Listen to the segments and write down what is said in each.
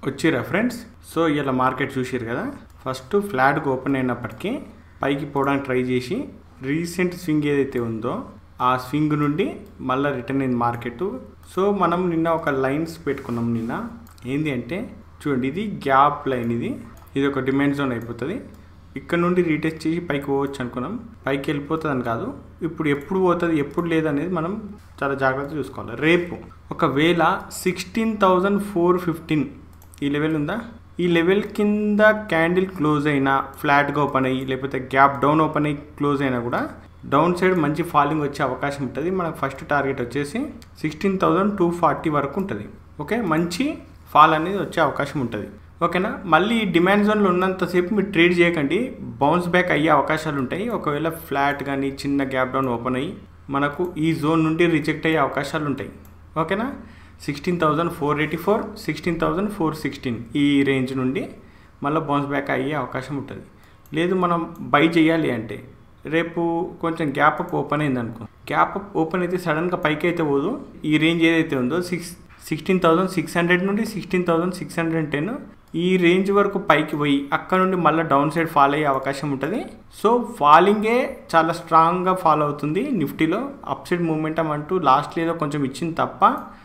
వచ్చిరా friends so ఇలా market చూసారు కదా ఫస్ట్ ఫ్లాట్గా ఓపెన్ అయినప్పటికీ పైకి పోవడానికి ట్రై చేసి రీసెంట్ స్వింగ్ ఏదైతే ఉందో ఆ స్వింగ్ నుండి మళ్ళీ రిటర్న్ అయింది మార్కెట్ సో మనం నిన్న ఒక లైన్స్ పెట్టుకున్నాం నిన్న ఏంది అంటే చూడండి ఇది గ్యాప్ లైన్ ఇది ఇది ఒక డిమాండ్ జోన్ అయిపోతుంది ఇక్కడ నుండి రీటెస్ట్ చేసి పైకి పోవచ్చు అనుకున్నాం పైకి వెళ్ళిపోతుంది అని కాదు ఇప్పుడు ఎప్పుడు పోతుంది ఎప్పుడు లేదనేది మనం చాలా జాగ్రత్త చూసుకోవాలి రేపు ఒకవేళ సిక్స్టీన్ థౌజండ్ ఫోర్ ఫిఫ్టీన్ ఈ లెవెల్ ఉందా ఈ లెవెల్ కింద క్యాండిల్ క్లోజ్ అయినా ఫ్లాట్గా ఓపెన్ అయ్యి లేకపోతే గ్యాప్ డౌన్ ఓపెన్ అయ్యి క్లోజ్ అయినా కూడా డౌన్ సైడ్ మంచి ఫాలింగ్ వచ్చే అవకాశం ఉంటుంది మనకు ఫస్ట్ టార్గెట్ వచ్చేసి సిక్స్టీన్ థౌజండ్ టూ ఫార్టీ వరకు ఉంటుంది ఓకే మంచి ఫాల్ అనేది వచ్చే అవకాశం ఉంటుంది ఓకేనా మళ్ళీ డిమాండ్ జోన్లో ఉన్నంతసేపు మీరు ట్రేడ్ చేయకండి బౌన్స్ బ్యాక్ అయ్యే అవకాశాలు ఉంటాయి ఒకవేళ ఫ్లాట్ కానీ చిన్న గ్యాప్ డౌన్ ఓపెన్ అయ్యి మనకు ఈ జోన్ నుండి రిజెక్ట్ అయ్యే అవకాశాలు ఉంటాయి ఓకేనా sixteen thousand four eighty four sixteen thousand four sixteen ఈ రేంజ్ నుండి మళ్ళీ బౌన్స్ బ్యాక్ అయ్యే అవకాశం ఉంటుంది లేదు మనం బై చేయాలి అంటే రేపు కొంచెం గ్యాప్ అప్ ఓపెన్ అయింది అనుకో గ్యాప్ అప్ ఓపెన్ అయితే సడన్గా పైకి అయితే పోదు ఈ రేంజ్ ఏదైతే ఉందో six sixteen thousand six hundred నుండి sixteen thousand six hundred and ten ఈ రేంజ్ వరకు పైకి పోయి అక్కడ నుండి మళ్ళీ డౌన్ సైడ్ ఫాల్ అయ్యే అవకాశం ఉంటుంది సో ఫాలింగే చాలా స్ట్రాంగ్గా ఫాలో అవుతుంది నిఫ్టీలో అప్ సైడ్ మూమెంటం అంటూ లాస్ట్ ఏదో కొంచెం ఇచ్చింది తప్ప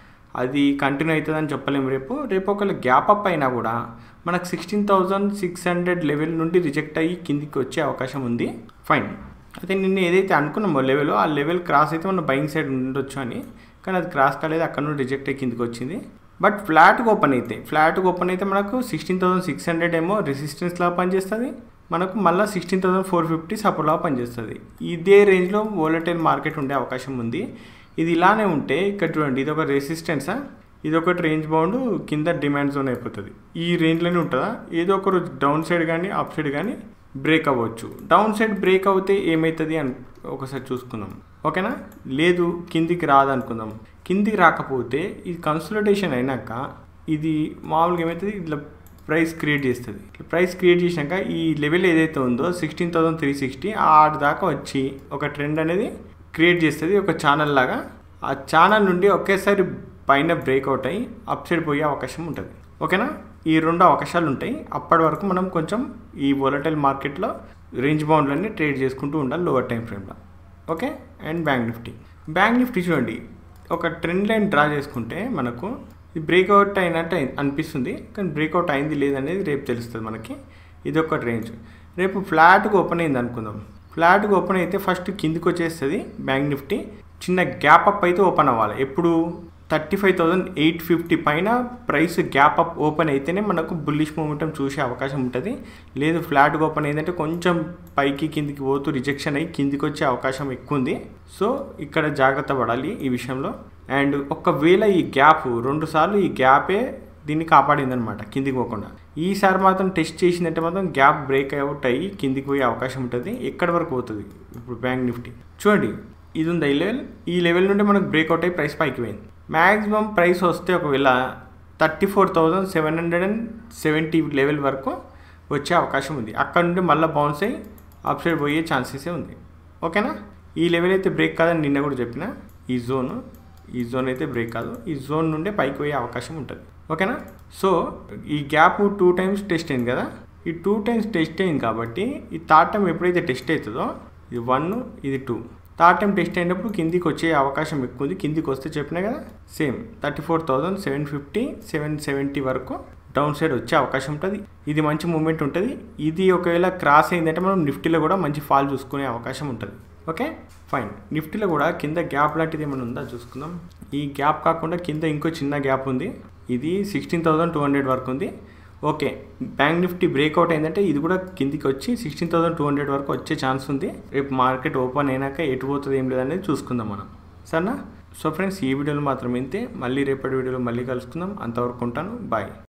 అది కంటిన్యూ అవుతుందని చెప్పలేము రేపు రేపు ఒకవేళ గ్యాప్ అప్ అయినా కూడా మనకు sixteen thousand six hundred level నుండి రిజెక్ట్ అయ్యి కిందికి వచ్చే అవకాశం ఉంది ఫైన్ అయితే నిన్న ఏదైతే అనుకున్నామో లెవెల్ ఆ లెవెల్ క్రాస్ అయితే మన బయింగ్ సైడ్ ఉండొచ్చు అని కానీ అది క్రాస్ కాలేదు అక్కడ నుండి రిజెక్ట్ అయ్యి కిందికి వచ్చింది బట్ ఫ్లాట్గా ఓపెన్ అయితే ఫ్లాట్గా ఓపెన్ అయితే మనకు సిక్స్టీన్ థౌసండ్ సిక్స్ హండ్రెడ్ ఏమో రెసిస్టెన్స్లా పనిచేస్తుంది మనకు మళ్ళీ సిక్స్టీన్ థౌసండ్ ఫోర్ ఫిఫ్టీ సపోర్ట్లా పనిచేస్తుంది ఇదే రేంజ్లో వోలటైల్ మార్కెట్ ఉండే అవకాశం ఉంది ఇది ఇలానే ఉంటే ఇక్కడ చూడండి ఇది ఒక రెసిస్టెన్సా ఇది ఒకటి రేంజ్ బౌండ్ కింద డిమాండ్ జోన్ అయిపోతుంది ఈ రేంజ్లోనే ఉంటుందా ఏదో ఒక రోజు డౌన్ సైడ్ కానీ అప్ సైడ్ కానీ బ్రేక్ అవ్వచ్చు డౌన్ సైడ్ బ్రేక్ అవుతే ఏమవుతుంది అని ఒకసారి చూసుకుందాం ఓకేనా లేదు కిందికి రాదనుకుందాం కిందికి రాకపోతే ఇది కన్సల్టేషన్ అయినాక ఇది మామూలుగా ఏమవుతుంది ఇట్లా ప్రైస్ క్రియేట్ చేస్తుంది ప్రైస్ క్రియేట్ చేసినాక ఈ లెవెల్ ఏదైతే ఉందో సిక్స్టీన్ థౌసండ్ త్రీ సిక్స్టీ ఆరు దాకా వచ్చి ఒక ట్రెండ్ అనేది క్రియేట్ చేస్తుంది ఒక ఛానల్ లాగా ఆ ఛానల్ నుండి ఒకేసారి పైన బ్రేక్అవుట్ అయ్యి అప్ సైడ్ పోయే అవకాశం ఉంటుంది ఓకేనా ఈ రెండు అవకాశాలు ఉంటాయి అప్పటి వరకు మనం కొంచెం ఈ వోలటైల్ మార్కెట్లో రేంజ్ బౌండ్లన్నీ ట్రేడ్ చేసుకుంటూ ఉండాలి లోవర్ టైం ఫ్రేమ్లో okay and bank Nifty bank Nifty చూడండి ఒక ట్రెండ్ లైన్ డ్రా చేసుకుంటే మనకు ఇది బ్రేక్అవుట్ అయినట్టు అనిపిస్తుంది కానీ బ్రేక్అవుట్ అయింది లేదనేది రేపు తెలుస్తుంది మనకి ఇది ఒక రేంజ్ రేపు ఫ్లాట్గా ఓపెన్ అయింది అనుకుందాం ఫ్లాట్గా ఓపెన్ అయితే ఫస్ట్ కిందికి వచ్చేస్తుంది బ్యాంక్ నిఫ్టీ చిన్న గ్యాప్ అప్ అయితే ఓపెన్ అవ్వాలి ఎప్పుడు thirty five thousand eight fifty పైన ప్రైస్ గ్యాప్ అప్ ఓపెన్ అయితేనే మనకు బుల్లిష్ మూమెంటం చూసే అవకాశం ఉంటుంది లేదు ఫ్లాట్గా ఓపెన్ అయిందంటే కొంచెం పైకి కిందికి పోతూ రిజెక్షన్ అయ్యి కిందికి వచ్చే అవకాశం ఎక్కువ ఉంది సో ఇక్కడ జాగ్రత్త పడాలి ఈ విషయంలో అండ్ ఒకవేళ ఈ గ్యాప్ రెండు సార్లు ఈ గ్యాపే దీన్ని కాపాడింది అనమాట కిందికి పోకుండా ఈసారి మాత్రం టెస్ట్ చేసిందంటే మాత్రం గ్యాప్ బ్రేక్ అవుట్ అయ్యి కిందికి పోయే అవకాశం ఉంటుంది ఎక్కడి వరకు పోతుంది ఇప్పుడు బ్యాంక్ నిఫ్టీ చూడండి ఇది ఉంది ఈ లెవెల్ ఈ లెవెల్ నుండి మనకు బ్రేక్అవుట్ అయ్యి ప్రైస్ పైకి పోయింది మ్యాక్సిమం ప్రైస్ వస్తే ఒకవేళ thirty four thousand seven hundred and seventy level వరకు వచ్చే అవకాశం ఉంది అక్కడ నుండి మళ్ళీ బౌన్స్ అయ్యి అప్ సైడ్ పోయే ఛాన్సెసే ఉంది ఓకేనా ఈ లెవెల్ అయితే బ్రేక్ కాదని నిన్న కూడా చెప్పిన ఈ జోన్ ఈ జోన్ అయితే బ్రేక్ కాదు ఈ జోన్ నుండే పైకి పోయే అవకాశం ఉంటుంది ఓకేనా సో ఈ గ్యాప్ టూ టైమ్స్ టెస్ట్ అయింది కదా ఈ టూ టైమ్స్ టెస్ట్ అయింది కాబట్టి ఈ థర్డ్ టైం ఎప్పుడైతే టెస్ట్ అవుతుందో ఇది వన్ ఇది టూ థర్డ్ టైం టెస్ట్ అయినప్పుడు కిందికి వచ్చే అవకాశం ఎక్కువ ఉంది కిందికి వస్తే చెప్పినా కదా same thirty four thousand seven fifty seven seventy వరకు డౌన్ సైడ్ వచ్చే అవకాశం ఉంటుంది ఇది మంచి మూమెంట్ ఉంటుంది ఇది ఒకవేళ క్రాస్ అయిందంటే మనం నిఫ్టీలో కూడా మంచి ఫాల్ చూసుకునే అవకాశం ఉంటుంది ఓకే ఫైన్ నిఫ్టీలో కూడా కింద గ్యాప్ లాంటిది ఏమైనా ఉందా చూసుకుందాం ఈ గ్యాప్ కాకుండా కింద ఇంకో చిన్న గ్యాప్ ఉంది ఇది సిక్స్టీన్ థౌసండ్ టూ హండ్రెడ్ వరకు ఉంది ఓకే బ్యాంక్ నిఫ్టీ బ్రేక్అవుట్ అయిందంటే ఇది కూడా కిందికి వచ్చి సిక్స్టీన్ థౌసండ్ టూ హండ్రెడ్ వరకు వచ్చే ఛాన్స్ ఉంది రేపు మార్కెట్ ఓపెన్ అయినాక ఎటు పోతుంది ఏం లేదనేది చూసుకుందాం మనం సరేనా సో ఫ్రెండ్స్ ఈ వీడియోలో మాత్రం ఇంతే మళ్ళీ రేపటి వీడియోలో మళ్ళీ కలుసుకుందాం అంతవరకు ఉంటాను బాయ్